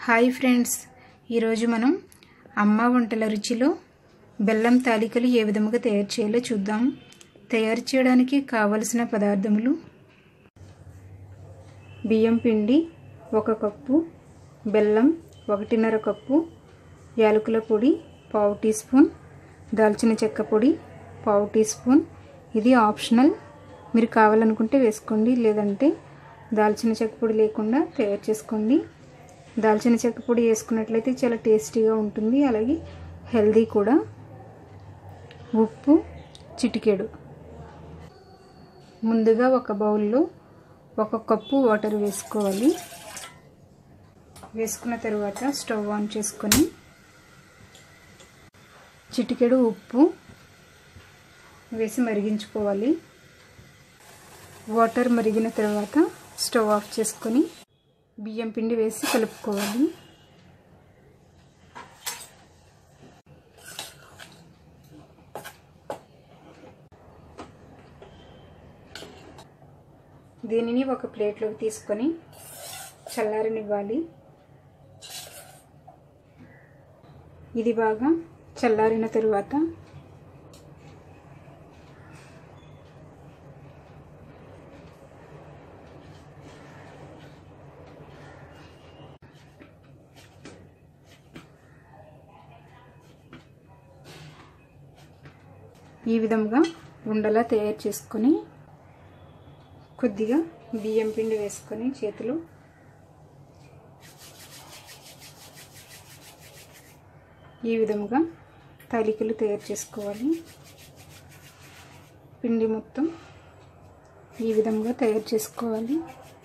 hi friends ఈరోజు మనం అమ్మ వంటల రుచిలో బెల్లం తాలికలు ఏ విధముగా తయారు చేయాలో చూద్దాం తయారు చేయడానికి కావలసిన పదార్థములు బియ్యం పిండి ఒక కప్పు బెల్లం ఒకటిన్నర కప్పు యాలకుల పొడి పావు టీ స్పూన్ దాల్చిన చెక్క పొడి పావు టీ స్పూన్ ఇది ఆప్షనల్ మీరు కావాలనుకుంటే వేసుకోండి లేదంటే దాల్చిన చెక్క పొడి లేకుండా తయారు చేసుకోండి దాల్చిన చెక్క పొడి వేసుకున్నట్లయితే చాలా టేస్టీగా ఉంటుంది అలాగే హెల్దీ కూడా ఉప్పు చిటికెడు ముందుగా ఒక బౌల్లో ఒక కప్పు వాటర్ వేసుకోవాలి వేసుకున్న తర్వాత స్టవ్ ఆన్ చేసుకొని చిటికెడు ఉప్పు వేసి మరిగించుకోవాలి వాటర్ మరిగిన తర్వాత స్టవ్ ఆఫ్ చేసుకొని బియ్యం పిండి వేసి కలుపుకోవాలి దీనిని ఒక ప్లేట్లోకి తీసుకొని చల్లారనివ్వాలి ఇది బాగా చల్లారిన తరువాత ఈ విధంగా ఉండలా తయారు చేసుకొని కొద్దిగా బియ్యం పిండి వేసుకొని చేతులు ఈ విధంగా తాలికలు తయారు చేసుకోవాలి పిండి మొత్తం ఈ విధంగా తయారు చేసుకోవాలి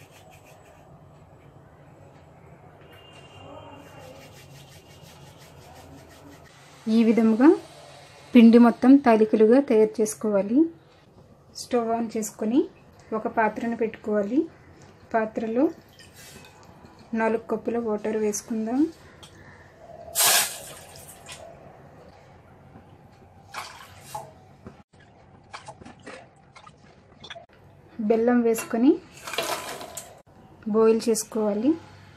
ఈ విధంగా పిండి మొత్తం తాలికలుగా తయారు చేసుకోవాలి స్టవ్ ఆన్ చేసుకొని ఒక పాత్రను పెట్టుకోవాలి పాత్రలో నాలుగు కప్పుల వాటర్ వేసుకుందాం బెల్లం వేసుకొని బాయిల్ చేసుకోవాలి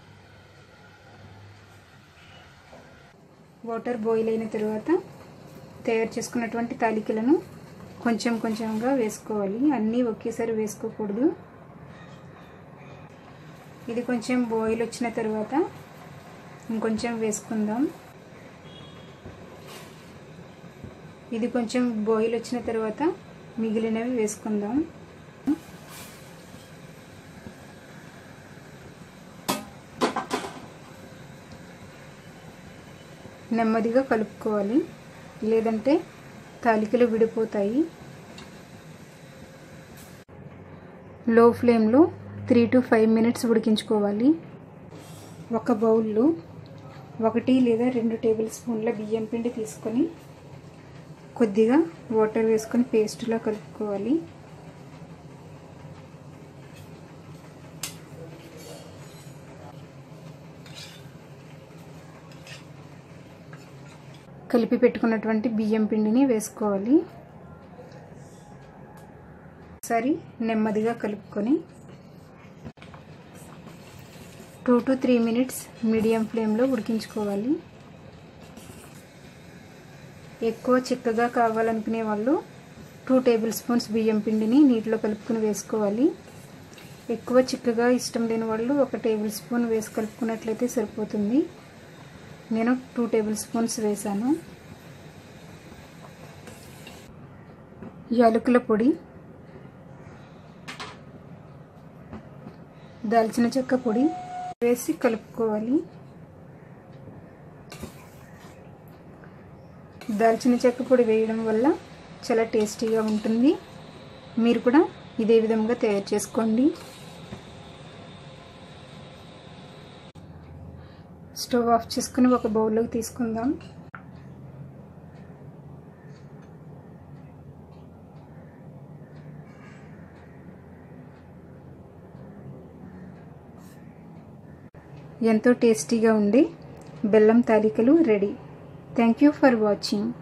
వాటర్ బాయిల్ అయిన తర్వాత తయారు చేసుకున్నటువంటి తాలికలను కొంచెం కొంచెంగా వేసుకోవాలి అన్నీ ఒకేసారి వేసుకోకూడదు ఇది కొంచెం బాయిల్ వచ్చిన తర్వాత ఇంకొంచెం వేసుకుందాం ఇది కొంచెం బాయిల్ వచ్చిన తర్వాత మిగిలినవి వేసుకుందాం నెమ్మదిగా కలుపుకోవాలి లేదంటే తాలికలు విడిపోతాయి లో ఫ్లేమ్లో త్రీ టు ఫైవ్ మినిట్స్ ఉడికించుకోవాలి ఒక బౌల్లో ఒకటి లేదా రెండు టేబుల్ స్పూన్ల బియ్యం పిండి తీసుకొని కొద్దిగా వాటర్ వేసుకొని పేస్ట్లా కలుపుకోవాలి కలిపి పెట్టుకున్నటువంటి బియ్యం పిండిని వేసుకోవాలి ఒకసారి నెమ్మదిగా కలుపుకొని two to three minutes medium ఫ్లేమ్లో ఉడికించుకోవాలి ఎక్కువ చిక్కగా కావాలనుకునే వాళ్ళు టూ టేబుల్ స్పూన్స్ బియ్యం పిండిని నీటిలో కలుపుకుని వేసుకోవాలి ఎక్కువ చిక్కగా ఇష్టం లేని వాళ్ళు ఒక టేబుల్ స్పూన్ వేసి కలుపుకున్నట్లయితే సరిపోతుంది నేను టూ టేబుల్ స్పూన్స్ వేసాను యాలకుల పొడి దాల్చిన చెక్క పొడి వేసి కలుపుకోవాలి దాల్చిన చెక్క పొడి వేయడం వల్ల చాలా టేస్టీగా ఉంటుంది మీరు కూడా ఇదే విధంగా తయారు చేసుకోండి స్టవ్ ఆఫ్ చేసుకుని ఒక బౌల్లోకి తీసుకుందాం ఎంతో టేస్టీగా ఉండి బెల్లం తాలికలు ready thank you for watching